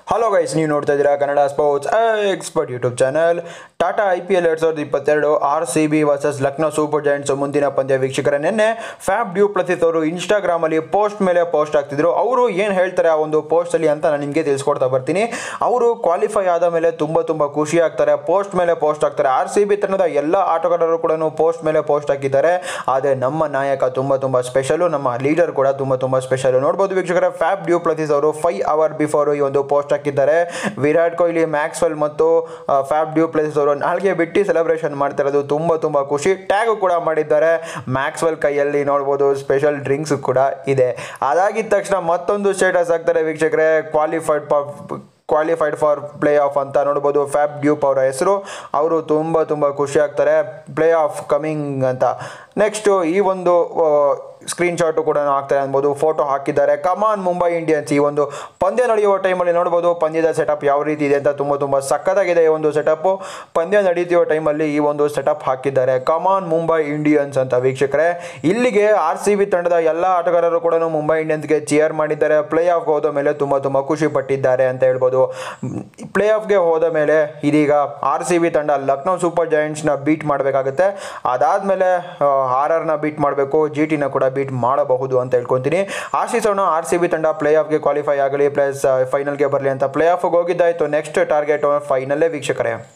hello guys ನೀವು ನೋಡ್ತಾ ಇದ್ದೀರಾ Kannada sports expert YouTube channel Tata I P L ಎರಡು ಸಾವಿರದ ಇಪ್ಪತ್ತೆರಡು R C B versus Lucknow super giants ಮುಂದಿನ ಪಂದ್ಯ ವೀಕ್ಷಕರ ನಿನ್ನೆ ಫ್ಯಾಬ್ ಡ್ಯೂ ಪ್ರತಿತ್ ಅವರು ಇನ್ಸ್ಟಾಗ್ರಾಮಲ್ಲಿ ಪೋಸ್ಟ್ ಮೇಲೆ ಪೋಸ್ಟ್ ಆಗ್ತಿದ್ರು ಅವರು ಏನು ಹೇಳ್ತಾರೆ ಆ ಒಂದು ಪೋಸ್ಟಲ್ಲಿ ಅಂತ ನಾನು ನಿಮಗೆ ತಿಳಿಸ್ಕೊಡ್ತಾ ಬರ್ತೀನಿ ಅವರು ಕ್ವಾಲಿಫೈ ಆದ ಮೇಲೆ ತುಂಬ ತುಂಬ ಖುಷಿ ಆಗ್ತಾರೆ ಪೋಸ್ಟ್ ಮೇಲೆ ಪೋಸ್ಟ್ ಆಗ್ತಾರೆ ಆರ್ ಸಿ ಬಿ ತಂಡದ ಎಲ್ಲ ಆಟಗಾರರು ಕೂಡ ಪೋಸ್ಟ್ ಮೇಲೆ ಪೋಸ್ಟ್ ಹಾಕಿದ್ದಾರೆ ಆದರೆ ನಮ್ಮ ನಾಯಕ ತುಂಬ ತುಂಬ ಸ್ಪೆಷಲು ನಮ್ಮ ಲೀಡರ್ ಕೂಡ ತುಂಬ ತುಂಬ ಸ್ಪೆಷಲು ನೋಡ್ಬೋದು ವೀಕ್ಷಕರ ಫ್ಯಾಬ್ ಡ್ಯೂ ಪ್ರತಿಸ್ ಅವರು ಫೈವ್ ಅವರ್ ಬಿಫೋರ್ ಈ ಒಂದು ಪೋಸ್ಟ್ ಹಾಕಿದ್ದಾರೆ ವಿರಾಟ್ ಕೊಹ್ಲಿ ಮ್ಯಾಕ್ಸ್ವೆಲ್ ಮತ್ತು ಆ, ಫ್ಯಾಬ್ ಡ್ಯೂ ಪ್ಲೇಸ್ ಅವರು ನಾಲ್ಗೆ ಬಿಟ್ಟು ಸೆಲೆಬ್ರೇಷನ್ ಮಾಡ್ತಾ ಇರೋದು ತುಂಬ ತುಂಬ ಖುಷಿ ಟ್ಯಾಗ್ ಕೂಡ ಮಾಡಿದ್ದಾರೆ ಮ್ಯಾಕ್ಸ್ವೆಲ್ ಕೈಯಲ್ಲಿ ನೋಡ್ಬೋದು ಸ್ಪೆಷಲ್ ಡ್ರಿಂಕ್ಸ್ ಕೂಡ ಇದೆ ಅದಾಗಿದ್ದ ತಕ್ಷಣ ಮತ್ತೊಂದು ಸ್ಟೇಟಸ್ ಹಾಕ್ತಾರೆ ವೀಕ್ಷಕರೇ qualified qualified for playoff ಅಂತ ನೋಡ್ಬೋದು ಫ್ಯಾಬ್ ಡ್ಯೂಪ್ ಅವರ ಹೆಸರು ಅವರು ತುಂಬ ತುಂಬ ಖುಷಿ ಆಗ್ತಾರೆ ಪ್ಲೇ ಆಫ್ ಕಮಿಂಗ್ ಅಂತ ನೆಕ್ಸ್ಟು ಈ ಒಂದು ಸ್ಕ್ರೀನ್ ಶಾಟು ಕೂಡ ಹಾಕ್ತಾರೆ ಅನ್ಬೋದು ಫೋಟೋ ಹಾಕಿದ್ದಾರೆ ಕಮಾನ್ ಮುಂಬೈ ಇಂಡಿಯನ್ಸ್ ಈ ಒಂದು ಪಂದ್ಯ ನಡೆಯುವ ಟೈಮಲ್ಲಿ ನೋಡ್ಬೋದು ಪಂದ್ಯದ ಸೆಟಪ್ ಯಾವ ರೀತಿ ಇದೆ ಅಂತ ತುಂಬ ತುಂಬ ಸಕ್ಕತ್ತಾಗಿದೆ ಈ ಒಂದು ಸೆಟಪ್ಪು ಪಂದ್ಯ ನಡೀತಿರೋ ಟೈಮಲ್ಲಿ ಈ ಒಂದು ಸೆಟಪ್ ಹಾಕಿದ್ದಾರೆ ಕಮಾನ್ ಮುಂಬೈ ಇಂಡಿಯನ್ಸ್ ಅಂತ ವೀಕ್ಷಕರೇ ಇಲ್ಲಿಗೆ ಆರ್ ಸಿ ಬಿ ತಂಡದ ಎಲ್ಲ ಆಟಗಾರರು ಕೂಡ ಮುಂಬೈ ಇಂಡಿಯನ್ಸ್ಗೆ ಚಿಯರ್ ಮಾಡಿದ್ದಾರೆ ಪ್ಲೇ ಆಫ್ಗೆ ಹೋದ ಮೇಲೆ ತುಂಬ ತುಂಬ ಖುಷಿ ಪಟ್ಟಿದ್ದಾರೆ ಅಂತ ಹೇಳ್ಬೋದು ಪ್ಲೇ ಆಫ್ಗೆ ಹೋದ ಮೇಲೆ ಇದೀಗ ಆರ್ ಸಿ ಬಿ ತಂಡ ಲಕ್ನೋ ಸೂಪರ್ ಜಾಯಿಂಟ್ಸ್ನ ಬೀಟ್ ಮಾಡಬೇಕಾಗುತ್ತೆ ಅದಾದಮೇಲೆ ಆರ್ ಆರ್ನ ಬೀಟ್ ಮಾಡಬೇಕು ಜಿ ಟಿನ ಕೂಡ ಬೀಟ್ ಮಾಡಬಹುದು ಅಂತ ಹೇಳ್ಕೊತೀನಿ ಆಶಿಸೋಣ ಆರ್ ಸಿ ಬಿ ತಂಡ ಪ್ಲೇ ಆಫ್ಗೆ ಕ್ವಾಲಿಫೈ ಆಗಲಿ ಪ್ಲಸ್ ಫೈನಲ್ಗೆ ಬರಲಿ ಅಂತ ಪ್ಲೇ ಆಫ್ಗೆ ಹೋಗಿದ್ದಾಯಿತು ನೆಕ್ಸ್ಟ್ ಟಾರ್ಗೆಟ್ ಫೈನಲ್ಲೇ ವೀಕ್ಷಕರೇ